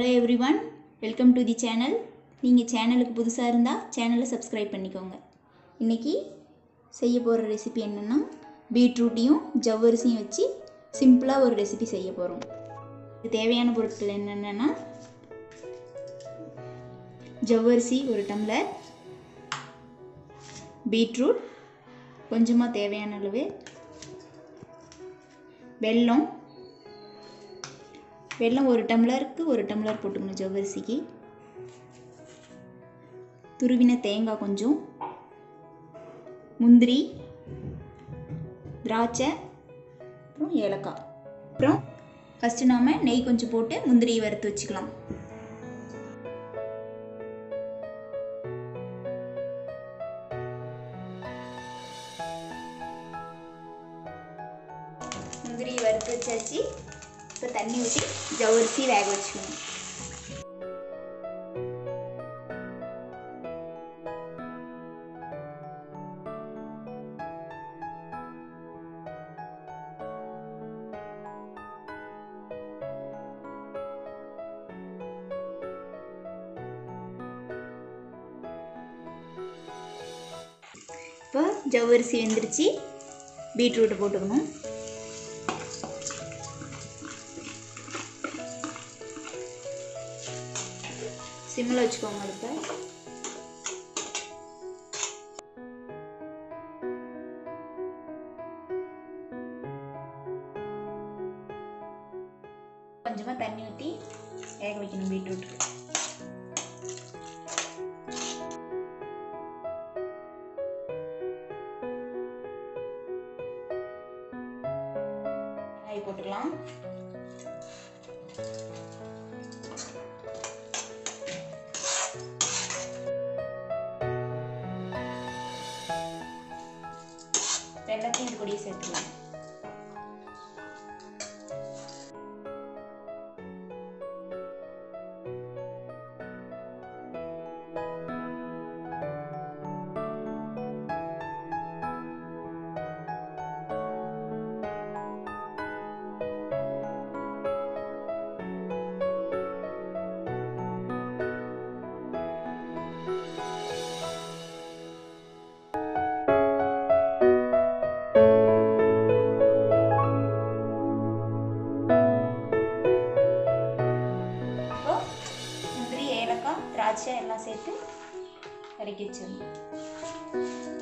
hello everyone welcome to the channel நீங்கள் சேனலுக்கு புதுசாக இருந்தால் சேனலை சப்ஸ்கிரைப் பண்ணிக்கோங்க இன்றைக்கி செய்ய போகிற ரெசிபி என்னென்னா பீட்ரூட்டையும் ஜவ்வரிசியும் வச்சு சிம்பிளாக ஒரு ரெசிபி செய்ய போகிறோம் இது தேவையான பொருட்கள் என்னென்னா ஜவ்வரிசி ஒரு டம்ளர் பீட்ரூட் கொஞ்சமாக தேவையான அளவு வெல்லம் வெல்லம் ஒரு டம்ளருக்கு ஒரு டம்ளர் போட்டுக்கணும் ஜவ்வரிசிக்கு துருவின தேங்காய் கொஞ்சம் முந்திரி திராட்சை அப்புறம் ஏலக்காய் அப்புறம் ஃபஸ்ட்டு நாம் நெய் கொஞ்சம் போட்டு முந்திரியை வறுத்து வச்சுக்கலாம் முந்திரி வறுத்து வச்சாச்சு இப்போ தண்ணி ஊற்றி ஜவ்வரிசி வேக வச்சுக்கணும் இப்போ ஜவ்வரிசி வெந்துருச்சு பீட்ரூட்டை போட்டுக்கணும் சிம்மில் வச்சுக்கோங்க அடுப்பை கொஞ்சமாக தண்ணி ஊற்றி வேக வைக்கணும் பீட்ரூட் வெங்காயம் போட்டுக்கலாம் வெள்ளத்தையும் இது கூடயே சேர்த்துக்கலாம் இப்போ முந்திரி ஏலக்காய் திராட்சை எல்லாம் சேர்த்து கலக்கி வச்சிடணும்